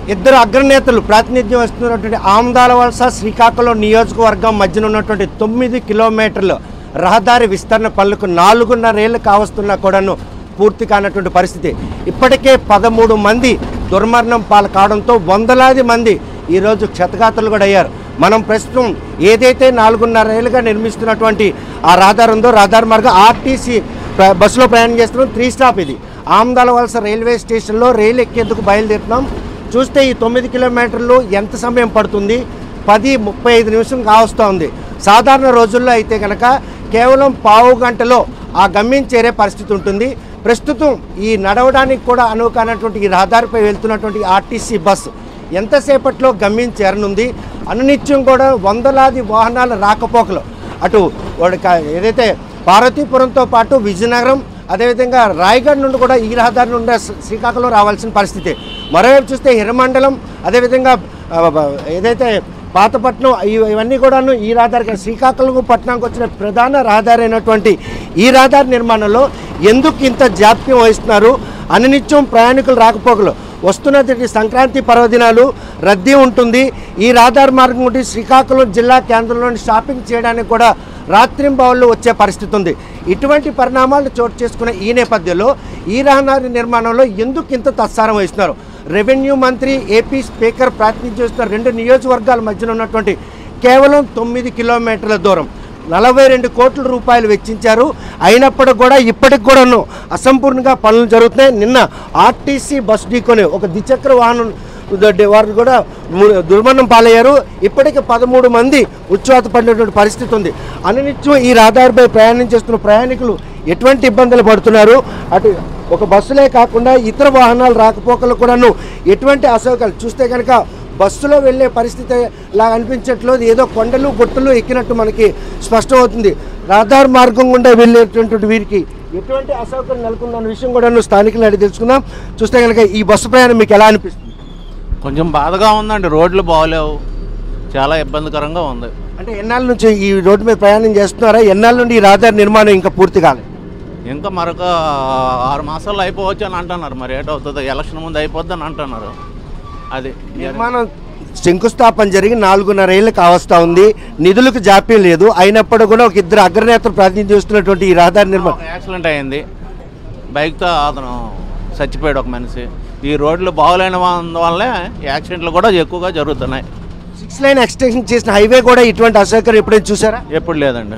ఇద్దరు అగ్రనేతలు ప్రాతినిధ్యం వస్తున్నటువంటి ఆమదాల వలస శ్రీకాకుళం నియోజకవర్గం మధ్యన ఉన్నటువంటి తొమ్మిది కిలోమీటర్లు రహదారి విస్తరణ పనులకు నాలుగున్నరేళ్ళు కావస్తున్నా కూడాను పూర్తి కానటువంటి పరిస్థితి ఇప్పటికే పదమూడు మంది దుర్మరణం పాలు కావడంతో వందలాది మంది ఈరోజు క్షతగాతులు కూడా అయ్యారు మనం ప్రస్తుతం ఏదైతే నాలుగున్నరేళ్ళుగా నిర్మిస్తున్నటువంటి ఆ రహదారి ఉందో రహదారి మార్గం ఆర్టీసీ ప్ర- బస్సులో ప్రయాణం చేస్తున్నాం త్రీ స్టాప్ ఇది ఆమదాల వలస రైల్వే స్టేషన్లో రైలు ఎక్కేందుకు బయలుదేరుతున్నాం చూస్తే ఈ తొమ్మిది కిలోమీటర్లు ఎంత సమయం పడుతుంది పది ముప్పై ఐదు నిమిషం కావస్తూ ఉంది సాధారణ రోజుల్లో అయితే కనుక కేవలం పావు గంటలో ఆ గమ్యం చేరే పరిస్థితి ఉంటుంది ప్రస్తుతం ఈ నడవడానికి కూడా అనువు కానటువంటి ఈ రహదారిపై వెళ్తున్నటువంటి ఆర్టీసీ బస్సు ఎంతసేపట్లో గమ్యం చేరనుంది అనునిత్యం కూడా వందలాది వాహనాల రాకపోకలు అటు వాడిక ఏదైతే పార్వతీపురంతో పాటు విజయనగరం అదేవిధంగా రాయగఢ్ నుండి కూడా ఈ రహదారి నుండి శ్రీ- శ్రీకాకుళం రావాల్సిన పరిస్థితి మరోవైపు చూస్తే హిరమండలం అదేవిధంగా ఆ, బ- ఏదైతే పాతపట్నం ఇవ- ఇవన్నీ కూడాను ఈ రహదారి శ్రీకాకుళం పట్టణానికి వచ్చిన ప్రధాన రహదారి అయినటువంటి ఈ రహదారి నిర్మాణంలో ఎందుకు ఇంత జాప్యం వహిస్తున్నారు అనునిత్యం ప్రయాణికులు రాకపోకలు వస్తున్నటువంటి సంక్రాంతి పర్వదినాలు రద్దీ ఉంటుంది ఈ రహదారి మార్గం నుండి శ్రీకాకుళం జిల్లా కేంద్రంలోని షాపింగ్ చేయడానికి కూడా రాత్రింబవళ్ళు వచ్చే పరిస్థితి ఉంది ఇటువంటి పరిణామాలు చోటు చేసుకున్న ఈ నేపథ్యంలో ఈ రహదారి నిర్మాణంలో ఎందుకు ఇంత తత్సారం వహిస్తున్నారు రెవెన్యూ మంత్రి ఏపీ స్పీకర్ ప్రాతినిధ్యం వహిస్తున్న రెండు నియోజకవర్గాల మధ్యన ఉన్నటువంటి కేవలం తొమ్మిది కిలోమీటర్ల దూరం నలభై రెండు కోట్ల రూపాయలు వెచ్చించారు అయినప్పటికి కూడా ఇప్పటికి కూడాను అసంపూర్ణంగా పనులు జరుగుతున్నాయి నిన్న ఆర్టీసీ బస్ ఢీకొని ఒక ద్విచక్ర వాహనం ద- వారు కూడా ము- దుర్మరణం పాలయ్యారు ఇప్పటికి పదమూడు మంది ఉచ్ఛ్వాత పడినటువంటి పరిస్థితి ఉంది అనునిత్యం ఈ రహదారిపై ప్రయాణం చేస్తున్న ప్రయాణికులు ఎటువంటి ఇబ్బందులు పడుతున్నారు అటు ఒక బస్సులే కాకుండా ఇతర వాహనాలు రాకపోకలు కూడాను ఎటువంటి అసౌకర్యాలు చూస్తే కనుక బస్సులో వెళ్ళే పరిస్థితి లాగా అనిపించట్లేదు ఏదో కొండలు గుట్టలు ఎక్కినట్టు మనకి స్పష్టమవుతుంది రహదారి మార్గం గుండా వెళ్ళేటటువంటి వీరికి ఎటువంటి అసౌకర్యం నెలకొందన్న విషయం కూడా స్థానికులను అడిగి తెలుసుకుందాం చూస్తే కనుక ఈ బస్సు ప్రయాణం మీకు ఎలా అనిపిస్తుంది కొంచెం బాధగా ఉందండి రోడ్లు బాగోలేవు చాలా ఇబ్బందికరంగా ఉంది అంటే ఎన్నాళ్ళ నుంచి ఈ రోడ్డు మీద ప్రయాణం చేస్తున్నారా ఎన్నాళ్ళ నుండి ఈ రహదారి నిర్మాణం ఇంకా పూర్తి కాలేదు ఇంకా మరొక ఆరు మాసాల్లో అయిపోవచ్చు అని అంటున్నారు మరి ఏటవుతుందో ఎలక్షన్ ముందు అయిపోద్ది అని అంటున్నారు అది నిర్మాణం శంకుస్థాపన జరిగి నాలుగున్నర ఏళ్ళు కావస్తా ఉంది నిధులకు జాప్యం లేదు అయినప్పుడు కూడా ఒక ఇద్దరు అగ్రనేతలు ప్రాతినిధ్యం చేస్తున్నటువంటి ఈ రహదారి నిర్మాణం ఒక యాక్సిడెంట్ అయింది బైక్తో అతను చచ్చిపోయాడు ఒక మనిషి ఈ రోడ్లు బాగోలేని వల్లే యాక్సిడెంట్లు కూడా ఎక్కువగా జరుగుతున్నాయి సిక్స్ లైన్ ఎక్స్టెన్షన్ చేసిన హైవే కూడా ఇటువంటి అసౌకర్యం ఎప్పుడైనా చూసారా ఎప్పుడు లేదండి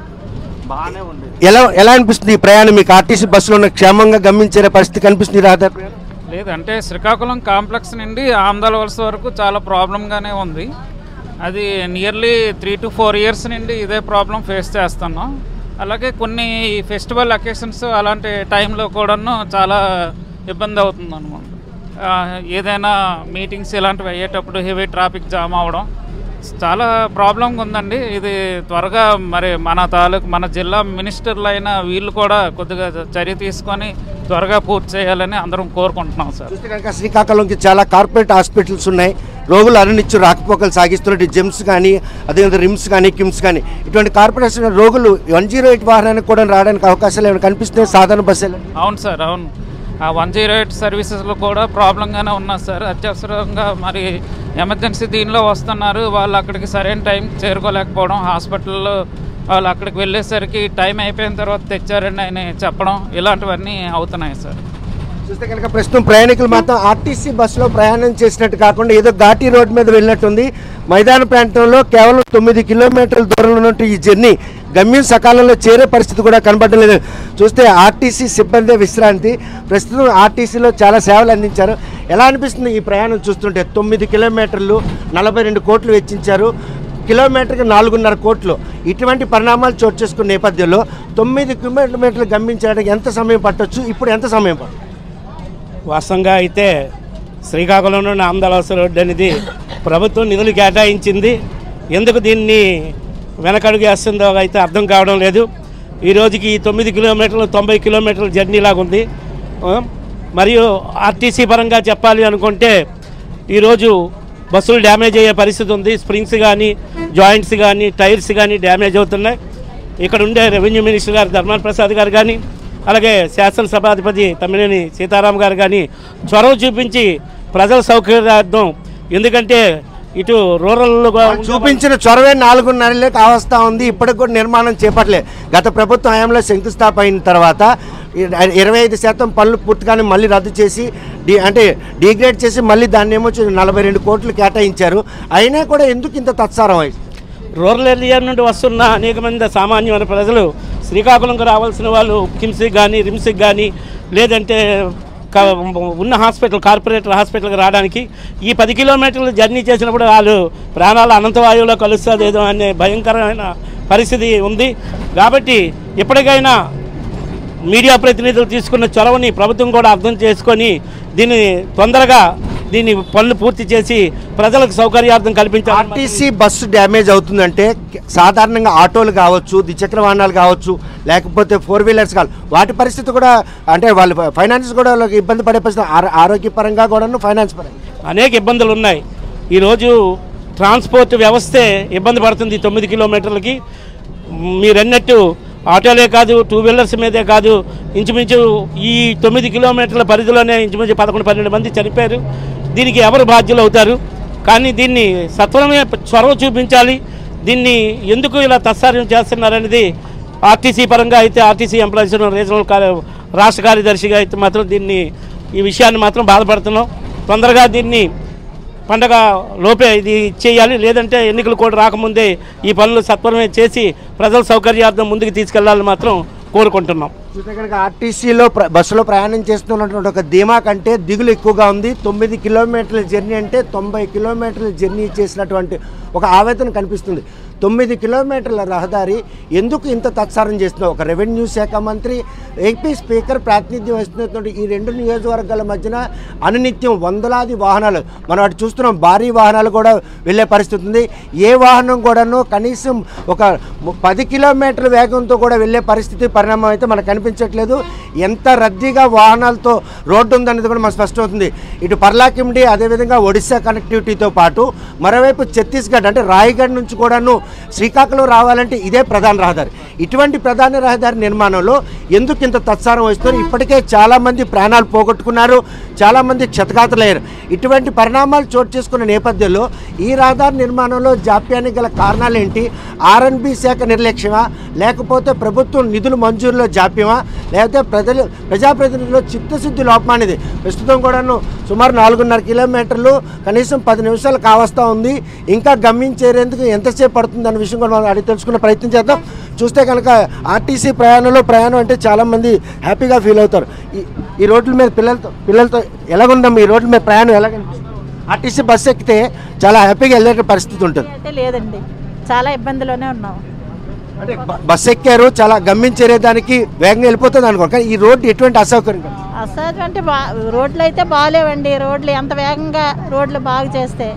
బాగానే ఉంది ఎలా ఎలా అనిపిస్తుంది ఈ ప్రయాణం మీకు ఆర్టీసీ బస్సులో ఉన్న క్షేమంగా గమనించే పరిస్థితి కనిపిస్తుంది ఈ రహదారి ప్రయాణం? లేదు అంటే శ్రీకాకుళం కాంప్లెక్స్ నుండి ఆమదాల వలస వరకు చాలా ప్రాబ్లంగానే ఉంది అది nearly three to four years నుండి ఇదే ప్రాబ్లం ఫేస్ చేస్తున్నాం అలాగే కొన్ని ఫెస్టివల్ అకేషన్స్ అలాంటి టైంలో కూడాను చాలా ఇబ్బంది అవుతుంది అనమాట ఏదైనా మీటింగ్స్ ఇలాంటివి అయ్యేటప్పుడు హెవీ ట్రాఫిక్ జామ్ అవడం చాలా ప్రాబ్లంగా ఉందండి ఇది త్వరగా మరి మన తాలూకు మన జిల్లా మినిస్టర్లు అయిన వీళ్ళు కూడా కొద్దిగా చర్య తీసుకొని త్వరగా పూర్తి చేయాలని అందరం కోరుకుంటున్నాం సార్ చూస్తే కనుక శ్రీకాకుళంకి చాలా కార్పొరేట్ హాస్పిటల్స్ ఉన్నాయి రోగులు అనునిచ్చు రాకపోకలు సాగిస్తున్నట్టు జెమ్స్ కానీ అదేవిధంగా రిమ్స్ కానీ కిమ్స్ కానీ ఇటువంటి కార్పొరేషన్ రోగులు వన్ జీరో ఎయిట్ వాహనానికి కూడా రావడానికి అవకాశాలు ఏమైనా కనిపిస్తున్నాయి సాధారణ బస్సులు అవును సార్ అవును ఆ వన్ జీరో ఎయిట్ సర్వీసెస్లో కూడా ప్రాబ్లంగానే ఉన్నది సార్ అత్యవసరంగా మరి ఎమర్జెన్సీ దీనిలో వస్తున్నారు వాళ్ళు అక్కడికి సరైన టైం చేరుకోలేకపోవడం హాస్పిటల్లో వాళ్ళు అక్కడికి వెళ్ళేసరికి టైం అయిపోయిన తర్వాత తెచ్చారండి అని చెప్పడం ఇలాంటివన్నీ అవుతున్నాయి సార్ చూస్తే కనుక ప్రస్తుతం ప్రయాణికులు మాత్రం ఆర్టీసీ బస్సులో ప్రయాణం చేసినట్టు కాకుండా ఏదో ఘాటీ రోడ్ మీద వెళ్ళినట్టుంది మైదాన ప్రాంతంలో కేవలం తొమ్మిది కిలోమీటర్ల దూరంలో ఉన్నట్టు ఈ జర్నీ గమ్యం సకాలంలో చేరే పరిస్థితి కూడా కనబడడం లేదు చూస్తే ఆర్టీసీ సిబ్బంది విశ్రాంతి ప్రస్తుతం ఆర్టీసీలో చాలా సేవలు అందించారు ఎలా అనిపిస్తుంది ఈ ప్రయాణం చూస్తుంటే తొమ్మిది కిలోమీటర్లు నలభై రెండు కోట్లు వెచ్చించారు కిలోమీటర్కి నాలుగున్నర కోట్లు ఇటువంటి పరిణామాలు చోటు చేసుకున్న నేపథ్యంలో తొమ్మిది కిలోమీటర్లు గమ్యించడానికి ఎంత సమయం పట్టొచ్చు ఇప్పుడు ఎంత సమయం పట్టచ్చు వాస్తవంగా అయితే శ్రీకాకుళం నుండి ఆంధ్రవలస రోడ్డు అనేది ప్రభుత్వం నిధులు కేటాయించింది ఎందుకు దీన్ని వెనకడుగు వేస్తుందో అయితే అర్థం కావడం లేదు ఈ రోజుకి ఈ తొమ్మిది కిలోమీటర్లు తొంభై కిలోమీటర్ల జర్నీ లాగా ఉంది ఆ, మరియు ఆర్టీసీ పరంగా చెప్పాలి అనుకుంటే ఈరోజు బస్సులు డ్యామేజ్ అయ్యే పరిస్థితి ఉంది స్ప్రింగ్స్ కానీ జాయింట్స్ కానీ టైర్స్ కానీ డ్యామేజ్ అవుతున్నాయి ఇక్కడ ఉండే రెవెన్యూ మినిస్టర్ గారు ధర్మాన ప్రసాద్ గారు కానీ అలాగే శాసనసభాధిపతి తమ్మినేని సీతారాం గారు కానీ చొరవ చూపించి ప్రజల సౌకర్యార్థం ఎందుకంటే ఇటు రూరల్లో వాళ్ళు చూపించిన చొరవే నాలుగున్నరలే కావస్తా ఉంది ఇప్పటికి కూడా నిర్మాణం చేపట్టలే గత ప్రభుత్వం హయాంలో శంకుస్థాపన అయిన తర్వాత ఇ- ఇరవై ఐదు శాతం పనులు పూర్తిగానే మళ్ళీ రద్దు చేసి డి అంటే డిగ్రేడ్ చేసి మళ్ళీ దాన్ని ఏమో చూ- నలభై రెండు కోట్లు కేటాయించారు అయినా కూడా ఎందుకు ఇంత తత్సారం అయింది రూరల్ ఏరియా నుండి వస్తున్న అనేక మంది సామాన్యమైన ప్రజలు శ్రీకాకుళంకు రావాల్సిన వాళ్ళు కిమ్స్కి కానీ రిమ్స్కి కానీ లేదంటే క- ఉన్న హాస్పిటల్ కార్పొరేటర్ హాస్పిటల్కి రావడానికి ఈ పది కిలోమీటర్లు జర్నీ చేసినప్పుడు వాళ్ళు ప్రాణాలు అనంతవాయువులో కలుస్తుందేదో అనే భయంకరమైన పరిస్థితి ఉంది కాబట్టి ఎప్పటికైనా మీడియా ప్రతినిధులు తీసుకున్న చొరవని ప్రభుత్వం కూడా అర్థం చేసుకొని దీన్ని తొందరగా దీన్ని పనులు పూర్తి చేసి ప్రజలకు సౌకర్యార్థం కల్పించాలి ఆర్టీసీ బస్సు డ్యామేజ్ అవుతుందంటే సాధారణంగా ఆటోలు కావచ్చు ద్విచక్ర వాహనాలు కావచ్చు లేకపోతే ఫోర్ వీలర్స్ కావాలి వాటి పరిస్థితి కూడా అంటే వాళ్ళు ఫైనాన్స్ కూడా వాళ్ళకి ఇబ్బంది పడే పరిస్థితి ఆరో- ఆరోగ్యపరంగా కూడాను ఫైనాన్స్ పరంగా అనేక ఇబ్బందులు ఉన్నాయి ఈరోజు ట్రాన్స్పోర్ట్ వ్యవస్థే ఇబ్బంది పడుతుంది తొమ్మిది కిలోమీటర్లకి మీరన్నట్టు ఆటోలే కాదు టూ వీలర్స్ మీదే కాదు ఇంచుమించు ఈ తొమ్మిది కిలోమీటర్ల పరిధిలోనే ఇంచుమించు పదకొండు పన్నెండు మంది చనిపోయారు దీనికి ఎవరు బాధ్యులు అవుతారు కానీ దీన్ని సత్వరమే చొరవ చూపించాలి దీన్ని ఎందుకు ఇలా తత్సార్యం చేస్తున్నారనేది ఆర్టీసీ పరంగా అయితే ఆర్టీసీ ఎంప్లాయీస్ రీజనల్ కార్య రాష్ట్ర కార్యదర్శిగా అయితే మాత్రం దీన్ని ఈ విషయాన్ని మాత్రం బాధపడుతున్నాం తొందరగా దీన్ని పండగ లోపే ఇది చేయాలి లేదంటే ఎన్నికలు కూడా రాకముందే ఈ పనులు సత్వరమే చేసి ప్రజల సౌకర్యార్థం ముందుకు తీసుకెళ్లాలని మాత్రం కోరుకుంటున్నాం చూస్తే కనుక ఆర్టీసీలో ప్ర- బస్సులో ప్రయాణం చేస్తున్నటువంటి ఒక ధీమా కంటే దిగులు ఎక్కువగా ఉంది తొమ్మిది కిలోమీటర్ల జర్నీ అంటే తొంభై కిలోమీటర్ల జర్నీ చేసినటువంటి ఒక ఆవేదన కనిపిస్తుంది తొమ్మిది కిలోమీటర్ల రహదారి ఎందుకు ఇంత తత్సారం చేస్తున్నావు ఒక రెవెన్యూ శాఖ మంత్రి ఏపీ స్పీకర్ ప్రాతినిధ్యం వస్తున్నటువంటి ఈ రెండు నియోజకవర్గాల మధ్యన అనునిత్యం వందలాది వాహనాలు మనం అటు చూస్తున్నాం భారీ వాహనాలు కూడా వెళ్ళే పరిస్థితి ఉంది ఏ వాహనం కూడాను కనీసం ఒక ము- పది కిలోమీటర్ల వేగంతో కూడా వెళ్ళే పరిస్థితి పరిణామం అయితే మనకు కనిపించట్లేదు ఎంత రద్దీగా వాహనాలతో రోడ్డు ఉందనేది కూడా మనకు స్పష్టమవుతుంది ఇటు పర్లాకిమిడి అదేవిధంగా ఒడిశా కనెక్టివిటీతో పాటు మరోవైపు ఛత్తీస్గఢ్ అంటే రాయగఢ్ నుంచి కూడాను శ్రీకాకుళం రావాలంటే ఇదే ప్రధాన రహదారి ఇటువంటి ప్రధాన రహదారి నిర్మాణంలో ఎందుకు ఇంత తత్సారం వస్తుంది ఇప్పటికే చాలామంది ప్రాణాలు పోగొట్టుకున్నారు చాలామంది క్షతగాతులయ్యారు ఇటువంటి పరిణామాలు చోటు చేసుకున్న నేపథ్యంలో ఈ రహదారి నిర్మాణంలో జాప్యానికి గల కారణాలు ఏంటి ఆర్ఎన్బి శాఖ నిర్లక్ష్యమా లేకపోతే ప్రభుత్వం నిధుల మంజూరులో జాప్యమా లేకపోతే ప్రజలు ప్రజాప్రతినిధుల్లో చిత్తశుద్ధి లోపం అనేది ప్రస్తుతం కూడాను సుమారు నాలుగున్నర కిలోమీటర్లు కనీసం పది నిమిషాలు కావస్తా ఉంది ఇంకా గమ్యం చేరేందుకు ఎంతసేపు పడుతుంది అనే విషయం కూడా మనం అడిగి తెలుసుకునే ప్రయత్నం చేద్దాం చూస్తే కనుక ఆర్టీసీ ప్రయాణంలో ప్రయాణం అంటే చాలామంది హ్యాపీగా ఫీల్ అవుతారు ఈ ఈ రోడ్ల మీద పిల్లలతో పిల్లలతో ఎలాగుందాం ఈ రోడ్ల మీద ప్రయాణం ఎలాగనిపిస్తుంది ఆర్టీసీ బస్సు ఎక్కితే చాలా హ్యాపీగా వెళ్ళే పరిస్థితి ఉంటుంది అయితే లేదండి చాలా ఇబ్బందిలోనే ఉన్నాం అంటే బ- బస్సు ఎక్కారు చాలా గమ్యం చేరేదానికి వేగంగా వెళ్ళిపోతుంది అనుకో కానీ ఈ రోడ్డు ఎటువంటి అసౌకర్యం కాదు. అసలు అంటే బా రోడ్లు అయితే బాగాలేవండి రోడ్లు ఎంత వేగంగా రోడ్లు బాగు చేస్తే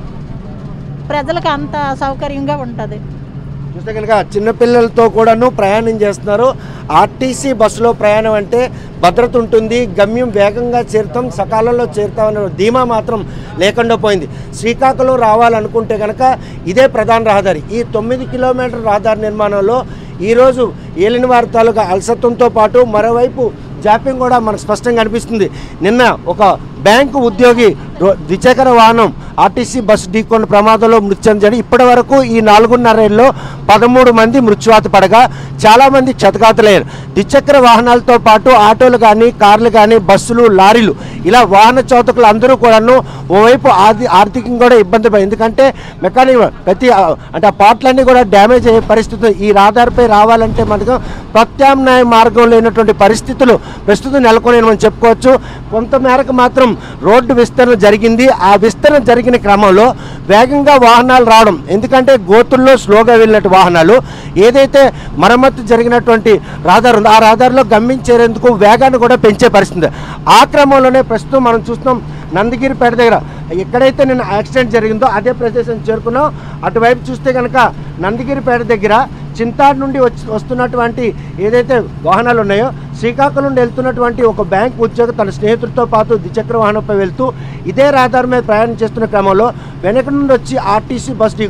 ప్రజలకు అంత సౌకర్యంగా ఉంటుంది చూస్తే కనుక చిన్నపిల్లలతో కూడాను ప్రయాణం చేస్తున్నారు ఆర్టీసీ బస్సులో ప్రయాణం అంటే భద్రత ఉంటుంది గమ్యం వేగంగా చేరుతాం సకాలంలో చేరుతామనే ధీమా మాత్రం లేకుండా పోయింది శ్రీకాకుళం రావాలనుకుంటే కనుక ఇదే ప్రధాన రహదారి ఈ తొమ్మిది కిలోమీటర్ రహదారి నిర్మాణంలో ఈరోజు ఏలినవారి తాలూకా అలసత్వంతో పాటు మరోవైపు జాప్యం కూడా మనకు స్పష్టంగా కనిపిస్తుంది నిన్న ఒక బ్యాంకు ఉద్యోగి రో- ద్విచక్ర వాహనం ఆర్టీసీ బస్సు ఢీకొన్న ప్రమాదంలో మృతి చెందాడు ఇప్పటి వరకు ఈ నాలుగున్నరేళ్ళలో పదమూడు మంది మృత్యువాత పడగా చాలామంది క్షతగాతులయ్యారు ద్విచక్ర వాహనాలతో పాటు ఆటోలు కానీ కార్లు కానీ బస్సులు లారీలు ఇలా వాహన చోతకులు అందరూ కూడాను ఓవైపు ఆర్థి ఆర్థికంగా కూడా ఇబ్బంది పడి ఎందుకంటే మెకానిక్ ప్రతి ఆ, అంటే ఆ పార్ట్లన్నీ కూడా డ్యామేజ్ అయ్యే పరిస్థితి ఈ రహదారిపై రావాలంటే మనకు ప్రత్యామ్నాయ మార్గం లేనటువంటి పరిస్థితులు ప్రస్తుతం నెలకొని మనం చెప్పుకోవచ్చు కొంత మేరకు మాత్రం రోడ్డు విస్తరణ జరిగింది ఆ విస్తరణ జరిగిన క్రమంలో వేగంగా వాహనాలు రావడం ఎందుకంటే గోతుల్లో స్లోగా వెళ్ళినట్టు వాహనాలు ఏదైతే మరమ్మతు జరిగినటువంటి రహదారి ఉందో ఆ రహదారిలో గమ్యం చేరేందుకు వేగాన్ని కూడా పెంచే పరిస్థితి ఆ క్రమంలోనే ప్రస్తుతం మనం చూస్తున్నాం నందగిరిపేట దగ్గర ఎక్కడైతే నిన్న యాక్సిడెంట్ జరిగిందో అదే ప్రదేశం చేరుకున్నాం అటువైపు చూస్తే కనుక నందగిరిపేట దగ్గర చింతాడు నుండి వచ్చి వస్తున్నటువంటి ఏదైతే వాహనాలు ఉన్నాయో శ్రీకాకుళం నుండి వెళ్తున్నటువంటి ఒక బ్యాంక్ ఉద్యోగి తన స్నేహితుడితో పాటు ద్విచక్ర వాహనంపై వెళ్తూ ఇదే రహదారి మీద ప్రయాణం చేస్తున్న క్రమంలో వెనక నుండి వచ్చి ఆర్టీసీ బస్ ఢీకొండ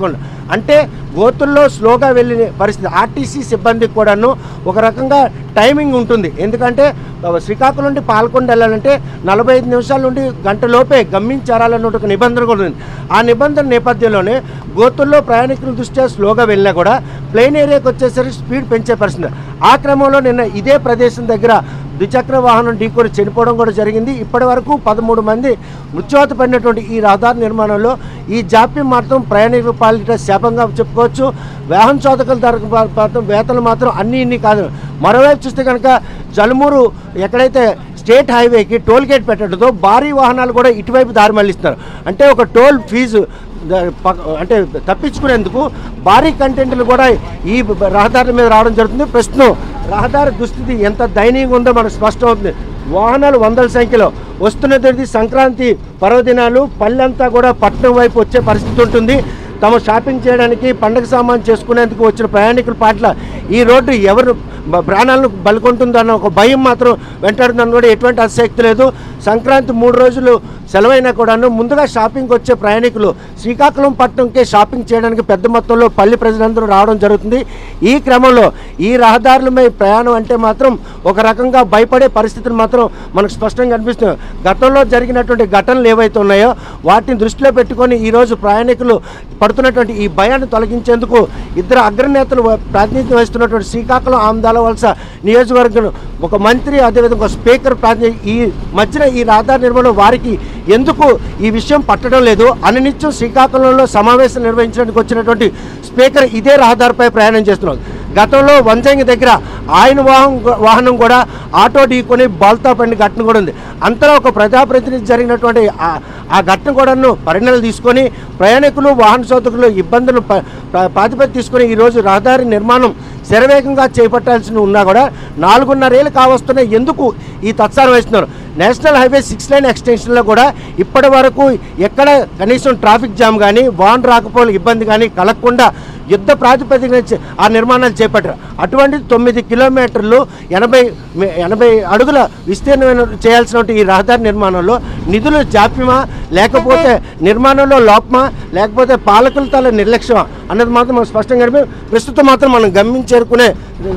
అంటే గోతుల్లో స్లోగా వెళ్ళిన పరిస్థితి ఆర్టీసీ సిబ్బందికి కూడాను ఒక రకంగా టైమింగ్ ఉంటుంది ఎందుకంటే ఆ, శ్రీకాకుళం నుండి పాల్కొండ వెళ్ళాలంటే నలభై ఐదు నిమిషాల నుండి గంట లోపే గమ్యించారాలన్న ఒక నిబంధన కూడా ఉంది ఆ నిబంధన నేపథ్యంలోనే గోతుల్లో ప్రయాణికుల దృష్ట్యా స్లోగా వెళ్ళినా కూడా ప్లెయిన్ ఏరియాకి వచ్చేసరికి స్పీడ్ పెంచే పరిస్థితి ఆ క్రమంలో నిన్న ఇదే ప్రదేశం దగ్గర ద్విచక్ర వాహనం ఢీకొని చనిపోవడం కూడా జరిగింది ఇప్పటి వరకు పదమూడు మంది మృత్యువాత పడినటువంటి ఈ రహదారి నిర్మాణంలో ఈ జాప్యం మాత్రం ప్రయాణికుల పాలిట శాపంగా చెప్పుకోవచ్చు వాహన చోదకుల ధర మాత్రం వేతలు మాత్రం అన్ని ఇన్ని కాదు మరోవైపు చూస్తే కనుక జలుమూరు ఎక్కడైతే స్టేట్ హైవేకి టోల్ గేట్ పెట్టడంతో భారీ వాహనాలు కూడా ఇటువైపు దారి మళ్ళిస్తున్నారు అంటే ఒక టోల్ ఫీజు ద- ప- అంటే తప్పించుకునేందుకు భారీ కంటెంట్లు కూడా ఈ బ- రహదారుల మీద రావడం జరుగుతుంది ప్రస్తుతం రహదారి దుస్థితి ఎంత దయనీయంగా ఉందో మనకు స్పష్టం అవుతుంది వాహనాలు వందల సంఖ్యలో వస్తున్నది సంక్రాంతి పర్వదినాలు పల్లెంతా కూడా పట్టణం వైపు వచ్చే పరిస్థితి ఉంటుంది తమ షాపింగ్ చేయడానికి పండగ సామాన్ చేసుకునేందుకు వచ్చిన ప్రయాణికుల పట్ల ఈ రోడ్డు ఎవరు బ- ప్రాణాలను బలికొంటుందన్న ఒక భయం మాత్రం వెంటాడుతుందని కూడా ఎటువంటి అతిశక్తి లేదు సంక్రాంతి మూడు రోజులు సెలవైనా కూడాను ముందుగా షాపింగ్కి వచ్చే ప్రయాణికులు శ్రీకాకుళం పట్టణంకే షాపింగ్ చేయడానికి పెద్ద మొత్తంలో పల్లి ప్రజలందరూ రావడం జరుగుతుంది ఈ క్రమంలో ఈ రహదారులపై ప్రయాణం అంటే మాత్రం ఒక రకంగా భయపడే పరిస్థితులు మాత్రం మనకు స్పష్టంగా కనిపిస్తుంది గతంలో జరిగినటువంటి ఘటనలు ఏవైతే ఉన్నాయో వాటిని దృష్టిలో పెట్టుకొని ఈరోజు ప్రయాణికులు పడుతున్నటువంటి ఈ భయాన్ని తొలగించేందుకు ఇద్దరు అగ్రనేతలు వ- ప్రాతినిధ్యం వహిస్తున్నటువంటి శ్రీకాకుళం ఆమ్దాల వలస నియోజకవర్గం ఒక మంత్రి అదేవిధంగా ఒక స్పీకర్ ప్రాతినిధ్యం ఈ మధ్యన ఈ రహదారి నిర్మాణం వారికి ఎందుకు ఈ విషయం పట్టడం లేదు అనునిత్యం శ్రీకాకుళంలో సమావేశం నిర్వహించడానికి వచ్చినటువంటి స్పీకర్ ఇదే రహదారిపై ప్రయాణం చేస్తున్నారు గతంలో వంజంగి దగ్గర ఆయన వాహనం వాహనం కూడా ఆటో ఢీకొని బాల్తా పడిన ఘటన కూడా ఉంది అంతలో ఒక ప్రజాప్రతినిధి జరిగినటువంటి ఆ- ఆ ఘటన కూడాను పరిణామాలు తీసుకొని ప్రయాణికులు వాహన సోదకులు ఇబ్బందులు ప- ప్ర- ప్రాతిపదిక తీసుకొని ఈరోజు రహదారి నిర్మాణం శరవేగంగా చేపట్టాల్సి ఉన్నా కూడా నాలుగున్నరేళ్ళు కావస్తున్న ఎందుకు ఈ తత్సారం వేస్తున్నారు నేషనల్ హైవే సిక్స్ లైన్ ఎక్స్టెన్షన్లో కూడా ఇప్పటి వరకు ఎక్కడ కనీసం ట్రాఫిక్ జామ్ కానీ వాన్ రాకపోవడం ఇబ్బంది కానీ కలగకుండా యుద్ధ ప్రాతిపదికన చే- ఆ నిర్మాణాలు చేపట్టారు అటువంటి తొమ్మిది కిలోమీటర్లు ఎనభై మే- ఎనభై అడుగుల విస్తీర్ణమైన చేయాల్సిన ఈ రహదారి నిర్మాణంలో నిధులు జాప్యమా లేకపోతే నిర్మాణంలో లోపమా లేకపోతే పాలకుల తల నిర్లక్ష్యమా అన్నది మాత్రం మనకు స్పష్టంగా కనిపి ప్రస్తుతం మాత్రం మనం గమ్యం చేరుకునే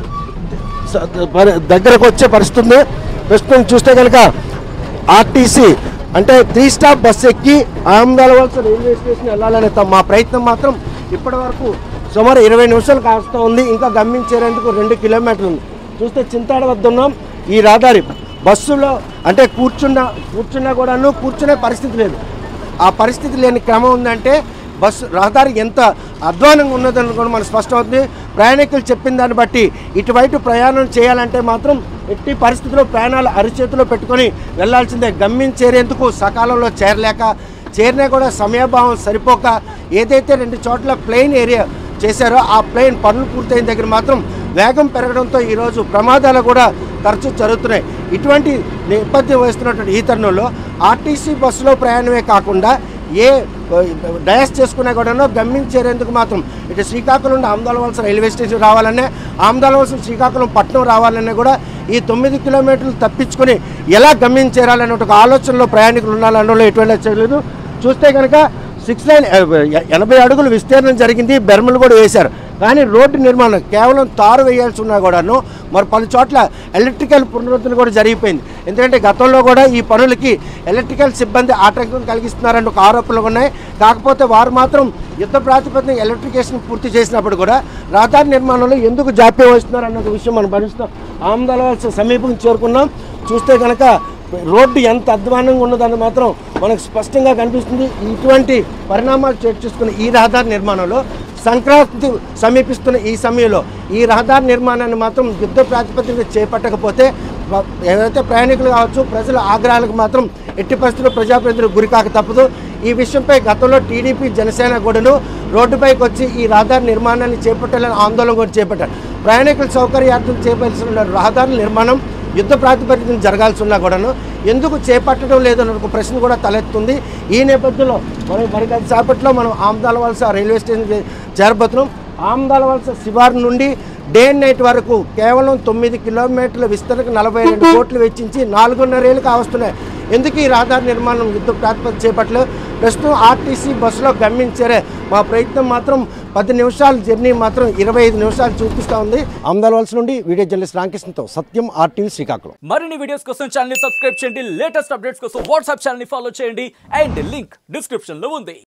స- పరి- దగ్గరకు వచ్చే పరిస్థితి ఉంది ప్రస్తుతం చూస్తే కనుక ఆర్టీసీ అంటే త్రీ స్టాప్ బస్ ఎక్కి ఆమదాల వలస రైల్వే స్టేషన్ వెళ్ళాలనే త- మా ప్రయత్నం మాత్రం ఇప్పటి వరకు సుమారు ఇరవై నిమిషాలు కాస్తా ఉంది ఇంకా గమ్యం చేరేందుకు రెండు కిలోమీటర్లు ఉంది చూస్తే చింతాడ వద్ద ఉన్నాం ఈ రహదారి బస్సులో అంటే కూర్చున్నా కూర్చున్నా కూడాను కూర్చునే పరిస్థితి లేదు ఆ పరిస్థితి లేని క్రమం ఉందంటే బస్సు రహదారి ఎంత అధ్వానంగా ఉన్నదని కూడా మనకు స్పష్టం అవుతుంది ప్రయాణికులు చెప్పిన దాన్ని బట్టి ఇటువైపు ప్రయాణం చేయాలంటే మాత్రం ఎట్టి పరిస్థితుల్లో ప్రయాణాలు అరిచేతిలో పెట్టుకొని వెళ్ళాల్సిందే గమ్యం చేరేందుకు సకాలంలో చేరలేక చేరినా కూడా సమయభావం సరిపోక ఏదైతే రెండు చోట్ల ప్లెయిన్ ఏరియా చేశారో ఆ ప్లెయిన్ పనులు పూర్తయిన దగ్గర మాత్రం వేగం పెరగడంతో ఈరోజు ప్రమాదాలు కూడా తరచూ జరుగుతున్నాయి ఇటువంటి నేపథ్యం వహిస్తున్నటువంటి ఈ తరుణంలో ఆర్టీసీ బస్సులో ప్రయాణమే కాకుండా ఏ డయాస్ చేసుకున్నా కూడాను గమ్యం చేరేందుకు మాత్రం ఇటు శ్రీకాకుళం నుండి ఆమదాల వలస రైల్వే స్టేషన్ రావాలనే ఆమదాల వలస శ్రీకాకుళం పట్టణం రావాలనే కూడా ఈ తొమ్మిది కిలోమీటర్లు తప్పించుకొని ఎలా గమ్యం చేరాలనే ఒక ఆలోచనలో ప్రయాణికులు ఉండాలనలో ఎటువంటి చేయలేదు చూస్తే కనుక సిక్స్ లైన్ ఎనభై అడుగులు విస్తీర్ణం జరిగింది బెర్మలు కూడా వేశారు కానీ రోడ్డు నిర్మాణం కేవలం తారు వేయాల్సి ఉన్నా కూడాను మరి పలు చోట్ల ఎలక్ట్రికల్ పునరుద్ధరణ కూడా జరిగిపోయింది ఎందుకంటే గతంలో కూడా ఈ పనులకి ఎలక్ట్రికల్ సిబ్బంది ఆటంకం కలిగిస్తున్నారని ఒక ఆరోపణలు ఉన్నాయి కాకపోతే వారు మాత్రం యుద్ధ ప్రాతిపదికన ఎలక్ట్రికేషన్ పూర్తి చేసినప్పుడు కూడా రహదారి నిర్మాణంలో ఎందుకు జాప్యం వస్తున్నారు అన్న ఒక విషయం మనం భరిస్తాం ఆమదాల సమీపం చేరుకున్నాం చూస్తే కనుక రోడ్డు ఎంత అధ్వానంగా ఉన్నదని మాత్రం మనకు స్పష్టంగా కనిపిస్తుంది ఇటువంటి పరిణామాలు చోటు చేసుకున్న ఈ రహదారి నిర్మాణంలో సంక్రాంతి సమీపిస్తున్న ఈ సమయంలో ఈ రహదారి నిర్మాణాన్ని మాత్రం యుద్ధ ప్రాతిపదికన చేపట్టకపోతే వ- ఏదైతే ప్రయాణికులు కావచ్చు ప్రజల ఆగ్రహాలకు మాత్రం ఎట్టి పరిస్థితుల్లో ప్రజాప్రతినిధులు గురికాక తప్పదు ఈ విషయంపై గతంలో టీడీపీ జనసేన కూడాను రోడ్డుపైకి వచ్చి ఈ రహదారి నిర్మాణాన్ని చేపట్టాలని ఆందోళన కూడా చేపట్టారు ప్రయాణికుల సౌకర్యార్థం చేపట్టాల్సిన రహదారి నిర్మాణం యుద్ధ ప్రాతిపదికన జరగాల్సి ఉన్నా కూడాను ఎందుకు చేపట్టడం లేదన్న ఒక ప్రశ్న కూడా తలెత్తుంది ఈ నేపథ్యంలో మనం మరి గత సేపట్లో మనం ఆమదాల వలస రైల్వే స్టేషన్ చే- చేరబోతున్నాం ఆమదాల వలస శివారు నుండి డే అండ్ నైట్ వరకు కేవలం తొమ్మిది కిలోమీటర్ల విస్తరణకు నలభై రెండు కోట్లు వెచ్చించి నాలుగున్నరేళ్ళు కావస్తున్నాయి ఎందుకు ఈ రహదారి నిర్మాణం యుద్ధ ప్రాతిపదిక చేపట్టలేదు ప్రస్తుతం ఆర్టీసీ బస్సులో గమ్యం చేరే మా ప్రయత్నం మాత్రం పది నిమిషాల జర్నీ మాత్రం ఇరవై ఐదు నిమిషాలు చూపిస్తూ ఉంది అహ్మదాబాద్ వలస నుండి వీడియో జర్నలిస్ట్ రామకృష్ణతో సత్యం ఆర్టీవీ శ్రీకాకుళం మరిన్ని వీడియోస్ కోసం ఛానల్ సబ్స్క్రైబ్ చేయండి లేటెస్ట్ అప్డేట్స్ కోసం వాట్సాప్ ఛానల్ ఫాలో చేయండి అండ్ లింక్ డిస్క్రిప్షన్ లో ఉంది